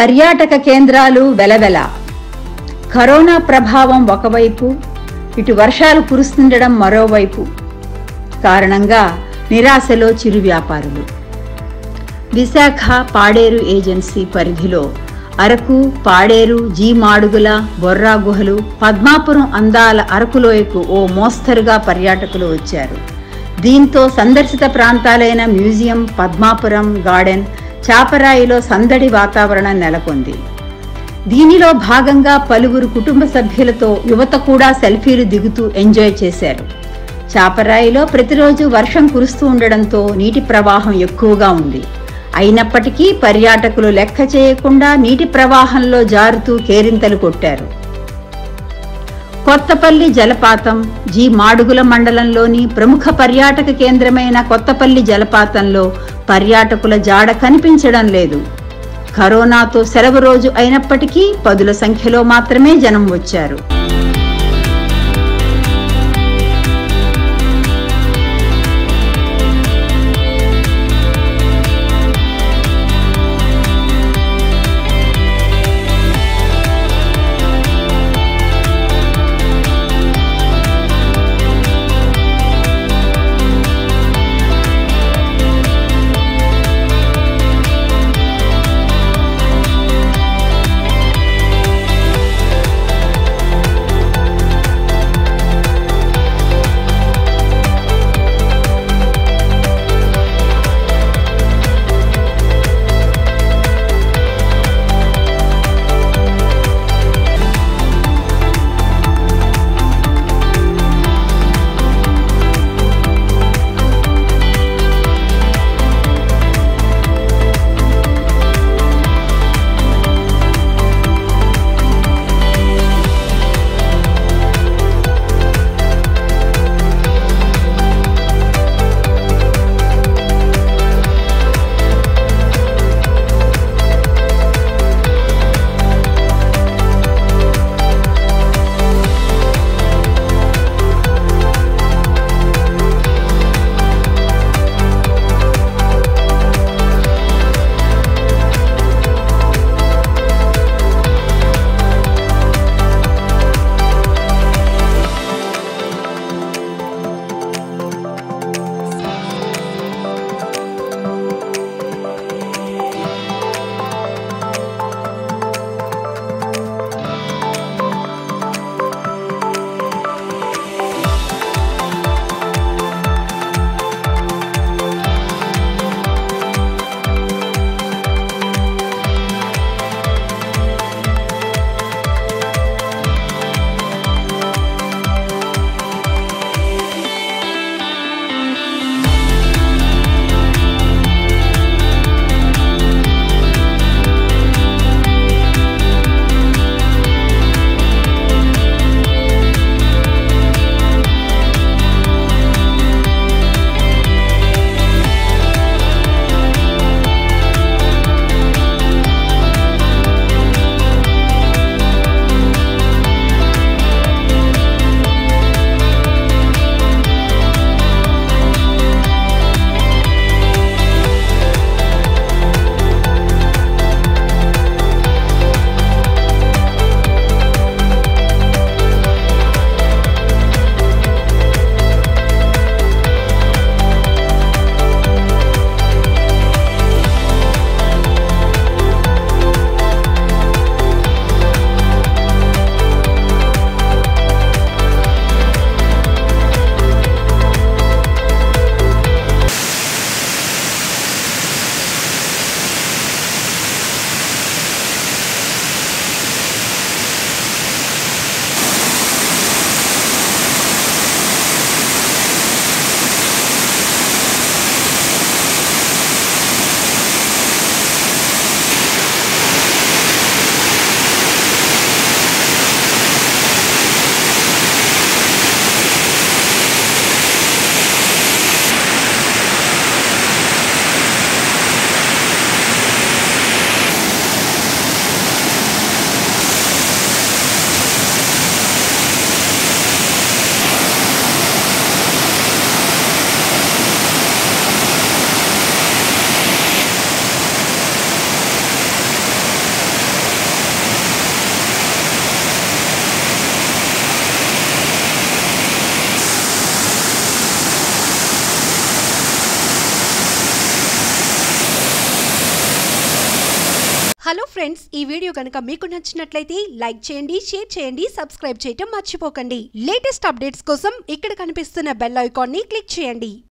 పర్యాటక కేంద్రాలు వెలవెల కరోనా ప్రభావం ఒకవైపు ఇటు వర్షాలు కురుస్తుండడం మరోవైపు కారణంగా నిరాశలో చిరు వ్యాపారులు విశాఖ పాడేరు ఏజెన్సీ పరిధిలో అరకు పాడేరు జీ మాడుగుల బొర్రా గుహలు పద్మాపురం అందాల అరకులోయకు ఓ మోస్తరుగా పర్యాటకులు వచ్చారు దీంతో సందర్శిత ప్రాంతాలైన మ్యూజియం పద్మాపురం గార్డెన్ చాపరాయిలో సందడి వాతావరణం నెలకొంది దీనిలో భాగంగా పలువురు కుటుంబ సభ్యులతో యువత కూడా సెల్ఫీలు దిగుతూ ఎంజాయ్ చేశారు చాపరాయిలో ప్రతిరోజు వర్షం కురుస్తూ ఉండడంతో నీటి ప్రవాహం ఎక్కువగా ఉంది అయినప్పటికీ పర్యాటకులు లెక్క చేయకుండా నీటి ప్రవాహంలో జారుతూ కేరింతలు కొట్టారు కొత్తపల్లి జలపాతం జీ మాడుగుల మండలంలోని ప్రముఖ పర్యాటక కేంద్రమైన కొత్తపల్లి జలపాతంలో పర్యాటకుల జాడ కనిపించడం లేదు కరోనాతో సెలవు రోజు అయినప్పటికీ పదుల సంఖ్యలో మాత్రమే జనం వచ్చారు హలో ఫ్రెండ్స్ ఈ వీడియో కనుక మీకు నచ్చినట్లయితే లైక్ చేయండి షేర్ చేయండి సబ్స్క్రైబ్ చేయటం మర్చిపోకండి లేటెస్ట్ అప్డేట్స్ కోసం ఇక్కడ కనిపిస్తున్న బెల్ ఐకాన్ని క్లిక్ చేయండి